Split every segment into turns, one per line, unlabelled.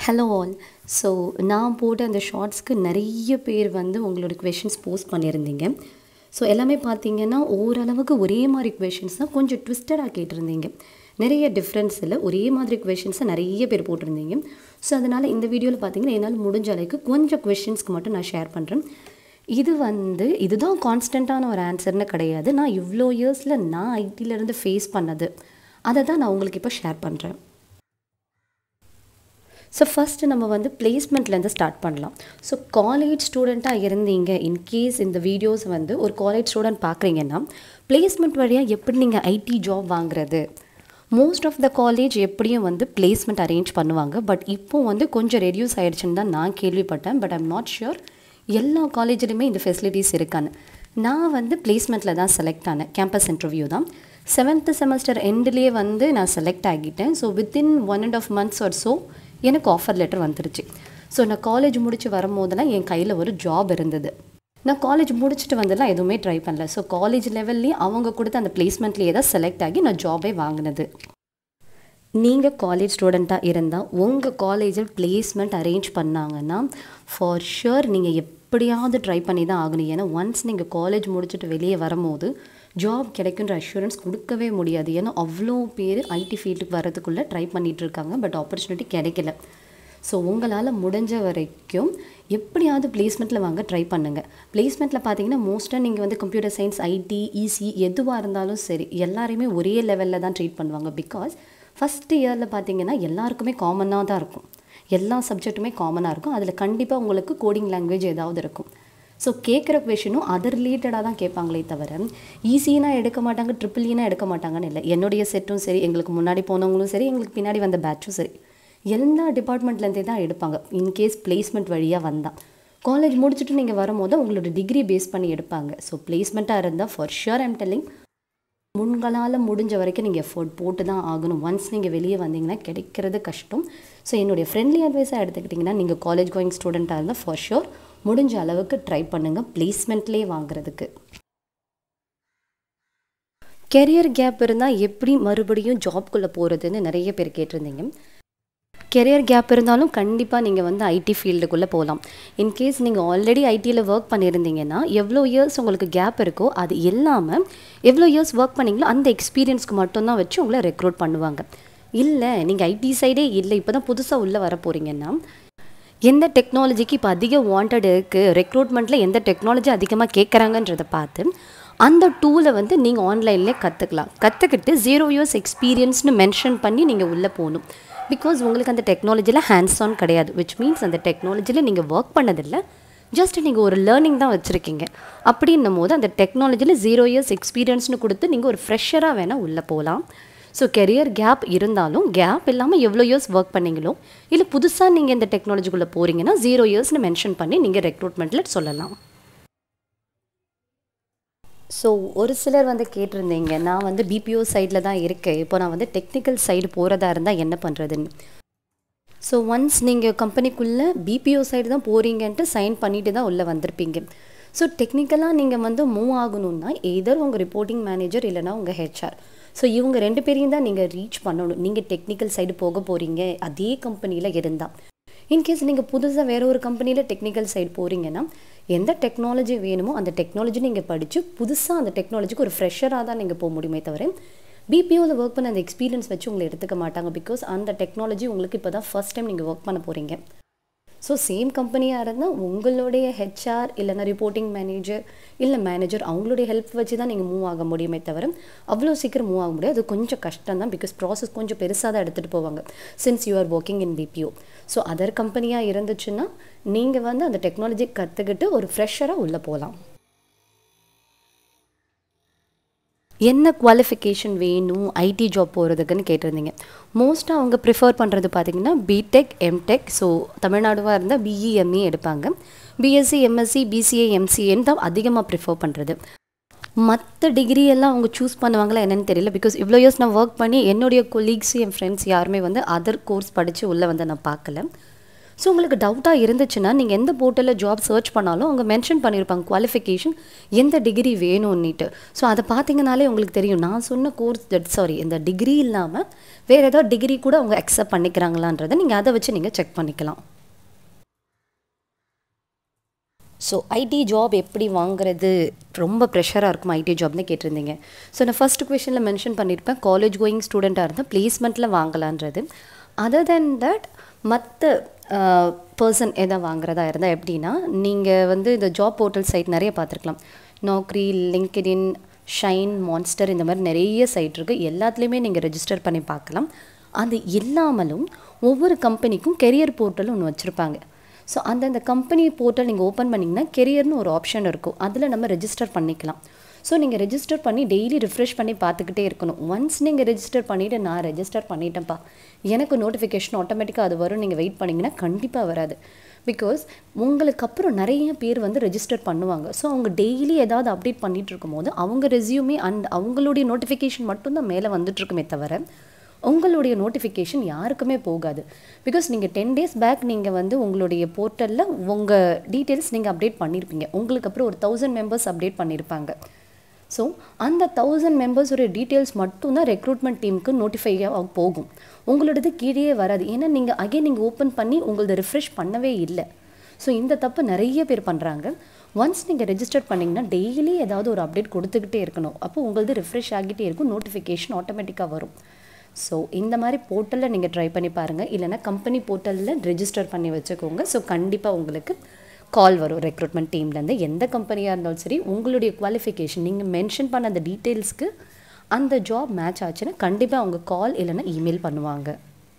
hello all so நான் போட்ட அந்த ஷார்ட்ஸ்க்கு நிறைய பேர் வந்து உங்களோட கொஷின்ஸ் போஸ்ட் பண்ணியிருந்தீங்க ஸோ எல்லாமே பார்த்தீங்கன்னா ஓரளவுக்கு ஒரே மாதிரி கொஷின்ஸ் தான் கொஞ்சம் ட்விஸ்டடாக கேட்டிருந்தீங்க நிறைய டிஃப்ரென்ஸ் இல்லை ஒரே மாதிரி கொஷின்ஸை நிறைய பேர் போட்டிருந்தீங்க ஸோ அதனால் இந்த வீடியோவில் பார்த்தீங்கன்னா என்னால் முடிஞ்ச அளவுக்கு கொஞ்சம் கொஷின்ஸ்க்கு மட்டும் நான் ஷேர் பண்ணுறேன் இது வந்து இதுதான் கான்ஸ்டண்ட்டான ஒரு ஆன்சர்னு கிடையாது நான் இவ்வளோ இயர்ஸில் நான் ஐடியிலேருந்து ஃபேஸ் பண்ணது அதை தான் நான் உங்களுக்கு இப்போ ஷேர் பண்ணுறேன் ஸோ ஃபஸ்ட்டு நம்ம வந்து பிளேஸ்மெண்ட்லேருந்து ஸ்டார்ட் பண்ணலாம் ஸோ காலேஜ் ஸ்டூடெண்ட்டாக இருந்தீங்க இன்கேஸ் இந்த வீடியோஸ் வந்து ஒரு காலேஜ் ஸ்டூடெண்ட் பார்க்குறீங்கன்னா பிளேஸ்மெண்ட் வழியாக எப்படி நீங்கள் ஐடி ஜாப் வாங்குறது மோஸ்ட் ஆஃப் த காலேஜ் எப்படியும் வந்து பிளேஸ்மெண்ட் அரேஞ்ச் பண்ணுவாங்க பட் இப்போ வந்து கொஞ்சம் ரெடியூஸ் ஆகிடுச்சுன்னு தான் நான் கேள்விப்பட்டேன் பட் ஐம் நாட் ஷியோர் எல்லா காலேஜ்லையுமே இந்த ஃபெசிலிட்டிஸ் இருக்கான்னு நான் வந்து பிளேஸ்மெண்ட்டில் தான் செலக்ட் ஆனேன் கேம்பஸ் இன்டர்வியூ தான் செவன்த்து செமஸ்டர் எண்ட்லேயே வந்து நான் செலக்ட் ஆகிட்டேன் so within one and half months or so எனக்கு ஆஃபர் லெட்டர் வந்துருச்சு ஸோ நான் காலேஜ் முடிச்சு வரும்போதெல்லாம் என் கையில் ஒரு ஜாப் இருந்தது நான் காலேஜ் முடிச்சுட்டு வந்தெல்லாம் எதுவுமே ட்ரை பண்ணல ஸோ காலேஜ் லெவல்லையும் அவங்க கொடுத்த அந்த பிளேஸ்மெண்ட்லேயே தான் செலக்ட் ஆகி நான் ஜாபே வாங்கினது நீங்கள் காலேஜ் ஸ்டூடெண்ட்டாக இருந்தால் உங்கள் காலேஜில் பிளேஸ்மெண்ட் அரேஞ்ச் பண்ணாங்கன்னா ஃபார் ஷுர் நீங்கள் எப்படியாவது ட்ரை பண்ணி தான் ஆகணும் ஏன்னா ஒன்ஸ் நீங்கள் காலேஜ் முடிச்சுட்டு வெளியே வரும்போது ஜாப் கிடைக்குன்ற அஷூரன்ஸ் கொடுக்கவே முடியாது ஏன்னா அவ்வளோ பேர் ஐடி ஃபீல்டுக்கு வரதுக்குள்ளே ட்ரை பண்ணிகிட்டு இருக்காங்க பட் ஆப்பர்ச்சுனிட்டி கிடைக்கல ஸோ உங்களால் முடிஞ்ச வரைக்கும் எப்படியாவது பிளேஸ்மெண்ட்டில் வாங்க ட்ரை பண்ணுங்கள் பிளேஸ்மெண்ட்டில் பார்த்தீங்கன்னா மோஸ்ட்டாக நீங்கள் வந்து கம்ப்யூட்டர் சயின்ஸ் ஐடி இசி எதுவாக இருந்தாலும் சரி எல்லாரையுமே ஒரே லெவலில் தான் ட்ரீட் பண்ணுவாங்க பிகாஸ் ஃபஸ்ட் இயரில் பார்த்தீங்கன்னா எல்லாருக்குமே காமனாக தான் இருக்கும் எல்லா சப்ஜெக்ட்டுமே காமனாக இருக்கும் அதில் கண்டிப்பாக உங்களுக்கு கோடிங் லாங்குவேஜ் ஏதாவது இருக்கும் ஸோ கேட்குற கொஷினும் அது ரிலேட்டடாக தான் கேட்பாங்களே தவிர ஈஸினா எடுக்க மாட்டாங்க ட்ரிபிள் ஈனா எடுக்க மாட்டாங்கன்னு இல்லை என்னுடைய செட்டும் சரி எங்களுக்கு முன்னாடி போனவங்களும் சரி எங்களுக்கு பின்னாடி வந்த பேட்சும் சரி எல்லா டிபார்ட்மெண்ட்லேருந்தே தான் எடுப்பாங்க இன்கேஸ் பிளேஸ்மெண்ட் வழியாக வந்தால் காலேஜ் முடிச்சுட்டு நீங்கள் வரும்போது உங்களோட டிகிரி பேஸ் பண்ணி எடுப்பாங்க ஸோ பிளேஸ்மெண்ட்டாக இருந்தால் ஃபார் ஷுர் ஐம் டெல்லிங் முன்களால் முடிஞ்ச வரைக்கும் நீங்கள் எஃபோர்ட் போட்டு தான் ஆகணும் ஒன்ஸ் நீங்கள் வெளியே வந்தீங்கன்னா கிடைக்கிறது கஷ்டம் ஸோ என்னுடைய ஃப்ரெண்ட்லி அட்வைஸாக எடுத்துக்கிட்டிங்கன்னா நீங்கள் காலேஜ் கோயிங் ஸ்டூடெண்ட்டாக இருந்தால் ஃபார் ஷுர் முடிஞ்ச அளவுக்கு ட்ரை பண்ணுங்கள் பிளேஸ்மெண்ட்லேயே வாங்குறதுக்கு கெரியர் கேப் இருந்தால் எப்படி மறுபடியும் ஜாப்குள்ளே போகிறதுன்னு நிறைய பேர் கேட்டிருந்தீங்க கெரியர் கேப் இருந்தாலும் கண்டிப்பாக நீங்கள் வந்து ஐடி ஃபீல்டுக்குள்ளே போகலாம் இன்கேஸ் நீங்கள் ஆல்ரெடி ஐடியில் ஒர்க் பண்ணியிருந்தீங்கன்னா எவ்வளோ இயர்ஸ் உங்களுக்கு கேப் இருக்கோ அது இல்லாமல் எவ்வளோ இயர்ஸ் ஒர்க் பண்ணீங்களோ அந்த எக்ஸ்பீரியன்ஸ்க்கு மட்டும்தான் வச்சு உங்களை ரெக்ரூட் பண்ணுவாங்க இல்லை நீங்கள் ஐடி சைடே இல்லை இப்போ தான் புதுசாக உள்ளே வர போகிறீங்கன்னா எந்த டெக்னாலஜிக்கு இப்போ அதிக வாண்டட் இருக்குது ரெக்ரூட்மெண்ட்டில் எந்த டெக்னாலஜி அதிகமாக கேட்குறாங்கன்றதை பார்த்து அந்த டூலை வந்து நீங்கள் ஆன்லைன்லேயே கற்றுக்கலாம் கற்றுக்கிட்டு ஜீரோ இயர்ஸ் எக்ஸ்பீரியன்ஸ்னு மென்ஷன் பண்ணி நீங்கள் உள்ளே போகணும் பிகாஸ் உங்களுக்கு அந்த டெக்னாலஜியில் ஹேண்ட்ஸ் ஆன் கிடையாது விச் மீன்ஸ் அந்த டெக்னாலஜியில் நீங்கள் ஒர்க் பண்ணதில்லை ஜஸ்ட் நீங்கள் ஒரு லேர்னிங் தான் வச்சுருக்கீங்க அப்படின்னும் போது அந்த டெக்னாலஜியில் ஜீரோ இயர்ஸ் எக்ஸ்பீரியன்ஸ்னு கொடுத்து நீங்கள் ஒரு ஃப்ரெஷராக வேணால் உள்ளே போகலாம் ஸோ கெரியர் கேப் இருந்தாலும் கேப் இல்லாமல் எவ்வளோ இயர்ஸ் ஒர்க் பண்ணீங்களோ இல்லை புதுசாக நீங்கள் இந்த டெக்னாலஜிக்குள்ளே போகிறீங்கன்னா ஜீரோ இயர்ஸ்னு மென்ஷன் பண்ணி நீங்கள் ரெக்ரூட்மெண்ட்டில் சொல்லலாம் ஸோ ஒரு சிலர் வந்து கேட்டிருந்தீங்க நான் வந்து பிபிஓ சைடில் தான் இருக்கேன் இப்போ நான் வந்து டெக்னிக்கல் சைடு போகிறதா இருந்தால் என்ன பண்ணுறதுன்னு ஸோ ஒன்ஸ் நீங்கள் கம்பெனிக்குள்ளே பிபிஓ சைடு தான் போகிறீங்கன்ட்டு சைன் பண்ணிட்டு தான் உள்ளே வந்திருப்பீங்க ஸோ டெக்னிக்கலாக நீங்கள் வந்து மூவ் ஆகணும்னா எதர் உங்கள் ரிப்போர்ட்டிங் மேனேஜர் இல்லைனா உங்கள் ஹெச்ஆர் ஸோ இவங்க ரெண்டு பேரையும் தான் நீங்கள் ரீச் பண்ணணும் நீங்கள் டெக்னிக்கல் சைடு போக போகிறீங்க அதே கம்பெனியில் இருந்தால் இன்கேஸ் நீங்கள் புதுசாக வேறு ஒரு கம்பெனியில் டெக்னிக்கல் சைடு போகிறீங்கன்னா எந்த டெக்னாலஜி வேணுமோ அந்த டெக்னாலஜி நீங்கள் படித்து புதுசாக அந்த டெக்னாலஜிக்கு ஒரு ஃப்ரெஷராக தான் நீங்கள் போக முடியுமே தவிர பிபிஓவில் ஒர்க் பண்ண அந்த எக்ஸ்பீரியன்ஸ் வச்சு உங்களை எடுத்துக்க மாட்டாங்க பிகாஸ் அந்த டெக்னாலஜி உங்களுக்கு இப்போ தான் ஃபஸ்ட் டைம் நீங்கள் ஒர்க் பண்ண போகிறீங்க ஸோ சேம் கம்பெனியாக இருந்தால் உங்களுடைய ஹெச்ஆர் இல்லைனா ரிப்போர்ட்டிங் மேனேஜர் இல்லை மேனேஜர் அவங்களுடைய ஹெல்ப் வச்சு தான் நீங்கள் மூவ் ஆக முடியுமே தவிர அவ்வளோ சீக்கிரம் மூவ் ஆக முடியாது அது கொஞ்சம் கஷ்டம் தான் பிகாஸ் ப்ராசஸ் கொஞ்சம் பெருசாக தான் எடுத்துகிட்டு போவாங்க since you are working in BPO so other கம்பெனியாக இருந்துச்சுன்னா நீங்கள் வந்து அந்த டெக்னாலஜி கற்றுக்கிட்டு ஒரு ஃப்ரெஷராக உள்ளே போகலாம் என்ன குவாலிஃபிகேஷன் வேணும் ஐடி ஜாப் போகிறதுக்குன்னு கேட்டிருந்தீங்க மோஸ்ட்டாக அவங்க ப்ரிஃபர் பண்ணுறது பார்த்தீங்கன்னா பிடெக் எம்டெக் ஸோ தமிழ்நாடுவாக இருந்தால் பிஇஎம்இ எடுப்பாங்க பிஎஸ்சி எம்எஸ்சி பிசிஏ எம்சிஏன்னு தான் அதிகமாக ப்ரிஃபர் பண்ணுறது மற்ற டிகிரி எல்லாம் அவங்க சூஸ் பண்ணுவாங்களா என்னன்னு தெரியல பிகாஸ் இவ்வளோ இயர்ஸ் நான் ஒர்க் பண்ணி என்னுடைய கொலீக்ஸ் என் ஃப்ரெண்ட்ஸ் யாருமே வந்து அதர் கோர்ஸ் படித்து உள்ளே வந்து நான் பார்க்கல ஸோ உங்களுக்கு டவுட்டாக இருந்துச்சுன்னா நீங்கள் எந்த போர்ட்டலில் ஜாப் சர்ச் பண்ணாலும் அவங்க மென்ஷன் பண்ணியிருப்பாங்க குவாலிஃபிகேஷன் எந்த டிகிரி வேணும்னுட்டு ஸோ அதை பார்த்தீங்கனாலே உங்களுக்கு தெரியும் நான் சொன்ன கோர்ஸ் சாரி இந்த டிகிரி இல்லாமல் வேறு ஏதாவது டிகிரி கூட அவங்க அக்செப்ட் பண்ணிக்கிறாங்களான்றதை நீங்கள் அதை வச்சு நீங்கள் செக் பண்ணிக்கலாம் ஸோ ஐடி ஜாப் எப்படி வாங்குறது ரொம்ப ப்ரெஷராக இருக்கும் ஐடி ஜாப்னு கேட்டிருந்தீங்க ஸோ நான் ஃபஸ்ட் கொஷனில் மென்ஷன் பண்ணியிருப்பேன் காலேஜ் கோயிங் ஸ்டூடெண்ட்டாக இருந்தால் பிளேஸ்மெண்ட்டில் வாங்கலான்றது அதர் தென் தட் மற்ற பர்சன் எதை வாங்குறதா இருந்தால் எப்படின்னா நீங்கள் வந்து இந்த ஜாப் போர்ட்டல் சைட் நிறைய பார்த்துருக்கலாம் நோக்ரி லிங்க்டின் ஷைன் மான்ஸ்டர் இந்த மாதிரி நிறைய சைட் இருக்குது எல்லாத்துலேயுமே நீங்கள் ரெஜிஸ்டர் பண்ணி பார்க்கலாம் அது இல்லாமலும் ஒவ்வொரு கம்பெனிக்கும் கெரியர் போர்ட்டல் ஒன்று வச்சுருப்பாங்க ஸோ அந்தந்த கம்பெனி போர்ட்டல் நீங்கள் ஓப்பன் பண்ணிங்கன்னா கெரியர்னு ஒரு ஆப்ஷன் இருக்கும் அதில் நம்ம ரெஜிஸ்டர் பண்ணிக்கலாம் ஸோ நீங்கள் ரெஜிஸ்டர் பண்ணி டெய்லி ரிஃப்ரெஷ் பண்ணி பார்த்துக்கிட்டே இருக்கணும் ஒன்ஸ் நீங்கள் ரெஜிஸ்டர் பண்ணிவிட்டு நான் ரெஜிஸ்டர் பண்ணிட்டேன்ப்பா எனக்கு நோட்டிஃபிகேஷன் ஆட்டோமேட்டிக்காக அது வரும் நீங்கள் வெயிட் பண்ணிங்கன்னா கண்டிப்பாக வராது பிகாஸ் உங்களுக்கு அப்புறம் நிறைய பேர் வந்து ரெஜிஸ்டர் பண்ணுவாங்க ஸோ அவங்க டெய்லி ஏதாவது அப்டேட் பண்ணிகிட்டு இருக்கும்போது அவங்க ரெசியூமே அண்ட் அவங்களுடைய நோட்டிஃபிகேஷன் மட்டும்தான் மேலே வந்துட்டுருக்குமே தவிர உங்களுடைய நோட்டிஃபிகேஷன் யாருக்குமே போகாது பிகாஸ் நீங்கள் டென் டேஸ் பேக் நீங்கள் வந்து உங்களுடைய போர்ட்டலில் உங்கள் டீட்டெயில்ஸ் நீங்கள் அப்டேட் பண்ணியிருப்பீங்க உங்களுக்கு அப்புறம் ஒரு தௌசண்ட் மெம்பர்ஸ் அப்டேட் பண்ணியிருப்பாங்க ஸோ அந்த தௌசண்ட் மெம்பர்ஸோடைய டீட்டெயில்ஸ் மட்டும்தான் ரெக்ரூட்மெண்ட் டீமுக்கு நோட்டிஃபையாக போகும் உங்களோடது கீழே வராது ஏன்னா நீங்கள் அகைன் நீங்கள் ஓப்பன் பண்ணி உங்களது ரிஃப்ரெஷ் பண்ணவே இல்லை ஸோ இந்த தப்பு நிறைய பேர் பண்ணுறாங்க ஒன்ஸ் நீங்கள் ரெஜிஸ்டர் பண்ணிங்கன்னா டெய்லி ஏதாவது ஒரு அப்டேட் கொடுத்துக்கிட்டே இருக்கணும் அப்போ உங்களது ரிஃப்ரெஷ் ஆகிட்டே இருக்கும் நோட்டிஃபிகேஷன் ஆட்டோமேட்டிக்காக வரும் ஸோ இந்த மாதிரி போர்ட்டலில் நீங்கள் ட்ரை பண்ணி பாருங்கள் இல்லைனா கம்பெனி போர்ட்டலில் ரெஜிஸ்டர் பண்ணி வச்சுக்கோங்க ஸோ கண்டிப்பாக உங்களுக்கு கால் வரும் ரெக்ரூட்மெண்ட் டீம்லேருந்து எந்த கம்பெனியாக இருந்தாலும் சரி உங்களுடைய குவாலிஃபிகேஷன் நீங்கள் மென்ஷன் பண்ண அந்த டீட்டெயில்ஸ்க்கு அந்த ஜாப் மேட்ச் ஆச்சுன்னா கண்டிப்பாக அவங்க கால் இல்லைனா இமெயில் பண்ணுவாங்க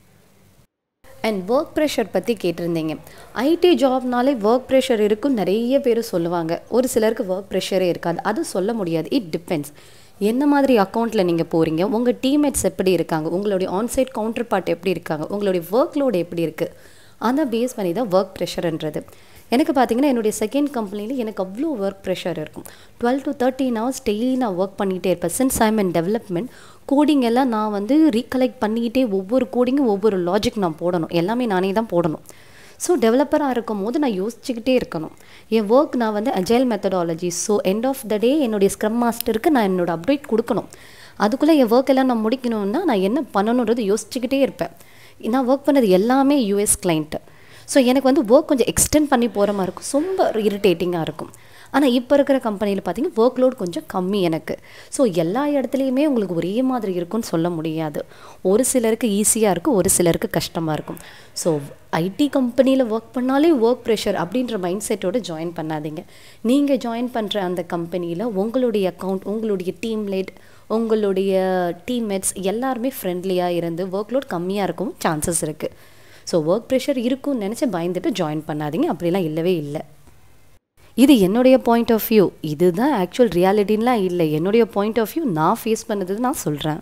அண்ட் ஒர்க் ப்ரெஷர் பற்றி கேட்டிருந்தீங்க ஐடி ஜாப்னாலே ஒர்க் ப்ரெஷர் இருக்கும் நிறைய பேர் சொல்லுவாங்க ஒரு சிலருக்கு ஒர்க் ப்ரெஷரே இருக்காது அது சொல்ல முடியாது இட் டிபெண்ட்ஸ் என்ன மாதிரி அக்கௌண்ட்டில் நீங்கள் போகிறீங்க உங்கள் டீம்மேட்ஸ் எப்படி இருக்காங்க உங்களுடைய ஆன்சைட் கவுண்டர் பார்ட் எப்படி இருக்காங்க உங்களுடைய ஒர்க் லோடு எப்படி இருக்குது அதை பேஸ் பண்ணி தான் ஒர்க் ப்ரெஷர்ன்றது எனக்கு பார்த்தீங்கன்னா என்னுடைய செகண்ட் கம்பெனியில் எனக்கு அவ்வளோ ஒர்க் ப்ரெஷர் இருக்கும் twelve to thirteen hours daily நான் ஒர்க் பண்ணிகிட்டே இருப்பேன் since I'm in development coding எல்லாம் நான் வந்து ரீகலெக்ட் பண்ணிக்கிட்டே ஒவ்வொரு கோடிங்கும் ஒவ்வொரு லாஜிக் நான் போடணும் எல்லாமே நானே தான் போடணும் ஸோ டெவலப்பராக இருக்கும் போது நான் யோசிச்சுக்கிட்டே இருக்கணும் என் ஒர்க் நான் வந்து agile methodology so end of the day என்னுடைய ஸ்க்ரம் மாஸ்டருக்கு நான் என்னோட அப்டேட் கொடுக்கணும் அதுக்குள்ளே என் ஒர்க் எல்லாம் நான் முடிக்கணும்னா நான் என்ன பண்ணணுன்றது யோசிச்சுக்கிட்டே இருப்பேன் நான் ஒர்க் பண்ணது எல்லாமே யூஎஸ் கிளைண்ட்டு ஸோ எனக்கு வந்து ஒர்க் கொஞ்சம் எக்ஸ்டெண்ட் பண்ணி போகிற மாதிரி இருக்கும் ரொம்ப இரிட்டேட்டிங்காக இருக்கும் ஆனால் இப்போ இருக்கிற கம்பெனியில் பார்த்தீங்கன்னா ஒர்க் லோட் கொஞ்சம் கம்மி எனக்கு ஸோ எல்லா இடத்துலையுமே உங்களுக்கு ஒரே மாதிரி இருக்கும்னு சொல்ல முடியாது ஒரு சிலருக்கு ஈஸியாக இருக்கும் ஒரு சிலருக்கு கஷ்டமாக இருக்கும் ஸோ ஐடி கம்பெனியில் ஒர்க் பண்ணாலே ஒர்க் ப்ரெஷர் அப்படின்ற மைண்ட் செட்டோடு ஜாயின் பண்ணாதீங்க நீங்கள் ஜாயின் பண்ணுற அந்த கம்பெனியில் உங்களுடைய அக்கௌண்ட் உங்களுடைய டீம் லீட் உங்களுடைய டீம்மேட்ஸ் எல்லாருமே ஃப்ரெண்ட்லியாக இருந்து ஒர்க் லோட் கம்மியாக இருக்கும் சான்சஸ் இருக்குது ஸோ ஒர்க் ப்ரெஷர் இருக்கும்னு நினச்சி பயந்துட்டு ஜாயின் பண்ணாதீங்க அப்படிலாம் இல்லவே இல்லை இது என்னுடைய பாயிண்ட் ஆஃப் வியூ இதுதான் ஆக்சுவல் ரியாலிட்டின்லாம் இல்லை என்னுடைய பாயிண்ட் ஆஃப் வியூ நான் ஃபேஸ் பண்ணது நான் சொல்கிறேன்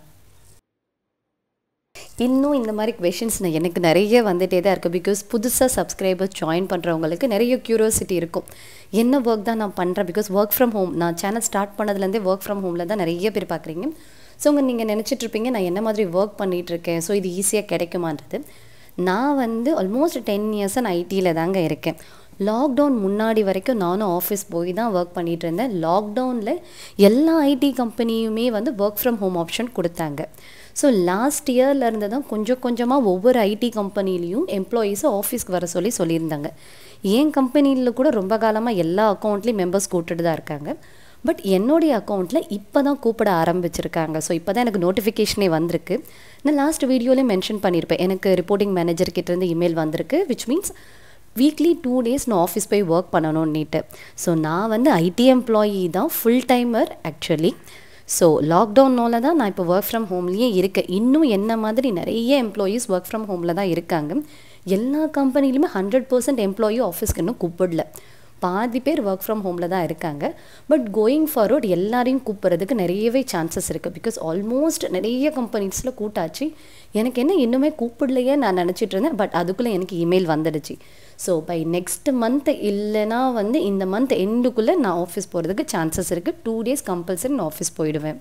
இன்னும் இந்த மாதிரி கொஷின்ஸ் எனக்கு நிறைய வந்துகிட்டே தான் இருக்குது பிகாஸ் புதுசாக சப்ஸ்கிரைபர்ஸ் ஜாயின் பண்ணுறவங்களுக்கு நிறைய க்யூரியாசிட்டி இருக்கும் என்ன ஒர்க் தான் நான் பண்ணுறேன் பிகாஸ் ஒர்க் ஃப்ரம் ஹோம் நான் சேனல் ஸ்டார்ட் பண்ணதுலேருந்தே ஒர்க் ஃப்ரம் ஹோமில் தான் நிறைய பேர் பார்க்குறீங்க ஸோ உங்கள் நீங்கள் நினச்சிட்ருப்பீங்க நான் என்ன மாதிரி ஒர்க் பண்ணிகிட்ருக்கேன் ஸோ இது ஈஸியாக கிடைக்குமான்றது நான் வந்து ஆல்மோஸ்ட் டென் இயர்ஸாக நான் ஐடியில் தாங்க இருக்கேன் லாக்டவுன் முன்னாடி வரைக்கும் நானும் ஆஃபீஸ் போய் தான் ஒர்க் பண்ணிகிட்டு இருந்தேன் லாக்டவுனில் எல்லா ஐடி கம்பெனியுமே வந்து ஒர்க் ஃப்ரம் ஹோம் ஆப்ஷன் கொடுத்தாங்க ஸோ லாஸ்ட் இயரில் இருந்து தான் கொஞ்சம் கொஞ்சமாக ஒவ்வொரு ஐடி கம்பெனிலையும் எம்ப்ளாயீஸை ஆஃபீஸ்க்கு வர சொல்லி சொல்லியிருந்தாங்க என் கம்பெனியில் கூட ரொம்ப காலமாக எல்லா அக்கௌண்ட்லேயும் மெம்பர்ஸ் கூப்பிட்டுட்டு தான் இருக்காங்க பட் என்னுடைய அக்கௌண்ட்டில் இப்போ தான் கூப்பிட ஆரம்பிச்சிருக்காங்க ஸோ இப்போ தான் எனக்கு நோட்டிஃபிகேஷனே வந்திருக்கு நான் லாஸ்ட் வீடியோலேயே மென்ஷன் பண்ணியிருப்பேன் எனக்கு ரிப்போர்ட்டிங் மேனேஜர் கிட்டேருந்து இமெயில் வந்திருக்கு which means weekly two days நான் ஆஃபீஸ் போய் ஒர்க் பண்ணணும்னுட்டு ஸோ நான் வந்து ஐடி எம்ப்ளாயி தான் ஃபுல் டைமர் ஆக்சுவலி ஸோ லாக்டவுனால் தான் நான் இப்போ ஒர்க் ஃப்ரம் ஹோம்லேயே இருக்கேன் இன்னும் என்ன மாதிரி நிறைய எம்ப்ளாயீஸ் ஒர்க் ஃப்ரம் ஹோமில் தான் இருக்காங்க எல்லா கம்பெனிலையுமே ஹண்ட்ரட் பர்சன்ட் எம்ப்ளாயி ஆஃபீஸ்க்கு இன்னும் கூப்பிடல பாதி பேர் ஒர்க் ஃப்ரம் ஹோமில் தான் இருக்காங்க பட் கோயிங் ஃபார்வர்ட் எல்லாரையும் கூப்பிட்றதுக்கு நிறையவே சான்சஸ் இருக்குது பிகாஸ் ஆல்மோஸ்ட் நிறைய கம்பெனிஸில் கூட்டாச்சு எனக்கு என்ன இன்னுமே கூப்பிடலையே நான் நினச்சிட்டு இருந்தேன் பட் அதுக்குள்ளே எனக்கு இமெயில் வந்துடுச்சு ஸோ பை நெக்ஸ்ட் மந்த் இல்லைனா வந்து இந்த மந்த் எண்டுக்குள்ளே நான் ஆஃபீஸ் போகிறதுக்கு சான்சஸ் இருக்குது டூ டேஸ் கம்பல்சரி நான் ஆஃபீஸ் போயிடுவேன்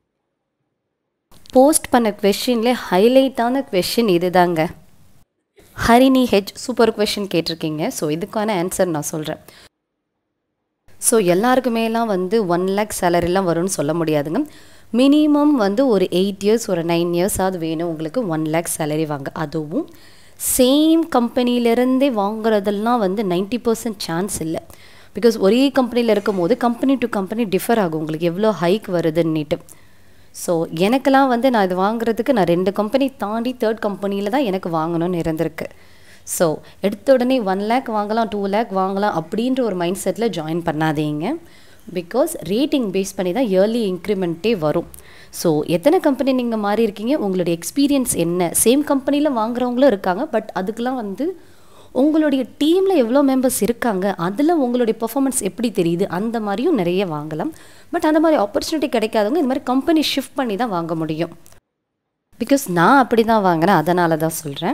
போஸ்ட் பண்ண கொஷின்லே ஹைலைட்டான கொஷின் இதுதாங்க ஹரிணி ஹெச் சூப்பர் கொஷின் கேட்டிருக்கீங்க ஸோ இதுக்கான ஆன்சர் நான் சொல்கிறேன் ஸோ எல்லாருக்குமேலாம் வந்து ஒன் லேக் சேலரிலாம் வரும்னு சொல்ல முடியாதுங்க மினிமம் வந்து ஒரு எயிட் இயர்ஸ் ஒரு நைன் இயர்ஸாவது வேணும் உங்களுக்கு ஒன் லேக் சேலரி வாங்க அதுவும் சேம் கம்பெனிலேருந்தே வாங்குறதெல்லாம் வந்து நைன்ட்டி பர்சன்ட் சான்ஸ் இல்லை பிகாஸ் ஒரே கம்பெனியில் இருக்கும் போது கம்பெனி டு கம்பெனி டிஃபர் ஆகும் உங்களுக்கு எவ்வளோ ஹைக் வருதுன்னுட்டு ஸோ எனக்கெல்லாம் வந்து நான் இது வாங்குறதுக்கு நான் ரெண்டு கம்பெனி தாண்டி தேர்ட் கம்பெனியில் தான் எனக்கு வாங்கணும்னு இருந்திருக்கு ஸோ எடுத்த உடனே ஒன் லேக் வாங்கலாம் டூ லேக் வாங்கலாம் அப்படின்ற ஒரு மைண்ட் செட்டில் ஜாயின் பண்ணாதீங்க பிகாஸ் ரேட்டிங் பேஸ் பண்ணி தான் இயர்லி இன்க்ரிமெண்ட்டே வரும் ஸோ எத்தனை கம்பெனி நீங்கள் மாறி இருக்கீங்க உங்களுடைய எக்ஸ்பீரியன்ஸ் என்ன சேம் கம்பெனியில் வாங்குறவங்களும் இருக்காங்க பட் அதுக்கெலாம் வந்து உங்களுடைய டீமில் எவ்வளோ மெம்பர்ஸ் இருக்காங்க அதில் உங்களுடைய பெர்ஃபார்மன்ஸ் எப்படி தெரியுது அந்த மாதிரியும் நிறைய வாங்கலாம் பட் அந்த மாதிரி ஆப்பர்ச்சுனிட்டி கிடைக்காதவங்க இந்த மாதிரி கம்பெனி ஷிஃப்ட் பண்ணி தான் வாங்க முடியும் பிகாஸ் நான் அப்படி தான் வாங்கினேன் அதனால தான் சொல்கிறேன்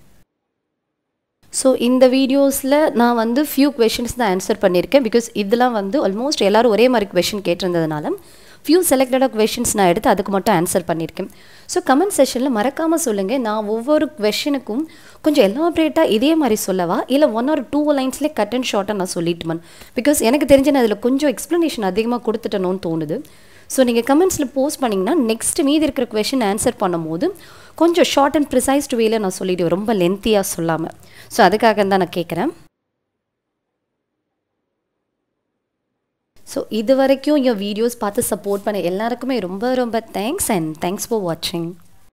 ஸோ இந்த வீடியோஸில் நான் வந்து ஃபியூ கொஷின்ஸ் தான் ஆன்சர் பண்ணியிருக்கேன் பிகாஸ் இதெல்லாம் வந்து ஆல்மோஸ்ட் எல்லோரும் ஒரே மாதிரி கொஷின் கேட்டிருந்ததுனால ஃபியூ செலக்டடாக கொஷின்ஸ் நான் எடுத்து அதுக்கு மட்டும் ஆன்சர் பண்ணியிருக்கேன் ஸோ கமெண்ட் செஷனில் மறக்காமல் சொல்லுங்கள் நான் ஒவ்வொரு கொஷனுக்கும் கொஞ்சம் எலாபரேட்டாக இதே மாதிரி சொல்லவா இல்லை ஒன் ஆர் டூ லைன்ஸ்லேயே கட் அண்ட் ஷார்ட்டாக நான் சொல்லிட்டுமன் பிகாஸ் எனக்கு தெரிஞ்ச நான் அதில் கொஞ்சம் எக்ஸ்ப்ளனேஷன் அதிகமாக கொடுத்துட்டணும்னு தோணுது ஸோ நீங்கள் கமெண்ட்ஸில் போஸ்ட் பண்ணிங்கன்னா நெக்ஸ்ட் மீதி இருக்கிற கொஷின் ஆன்சர் பண்ணும்போது கொஞ்சம் ஷார்ட் அண்ட் ப்ரிசைஸ்டு வேல நான் சொல்லிவிடுவேன் ரொம்ப லென்த்தியாக சொல்லாமல் ஸோ அதுக்காக தான் நான் கேட்குறேன் ஸோ இது வரைக்கும் என் வீடியோஸ் பார்த்து சப்போர்ட் பண்ண எல்லாருக்குமே ரொம்ப ரொம்ப தேங்க்ஸ் அண்ட் தேங்க்ஸ் ஃபார் வாட்சிங்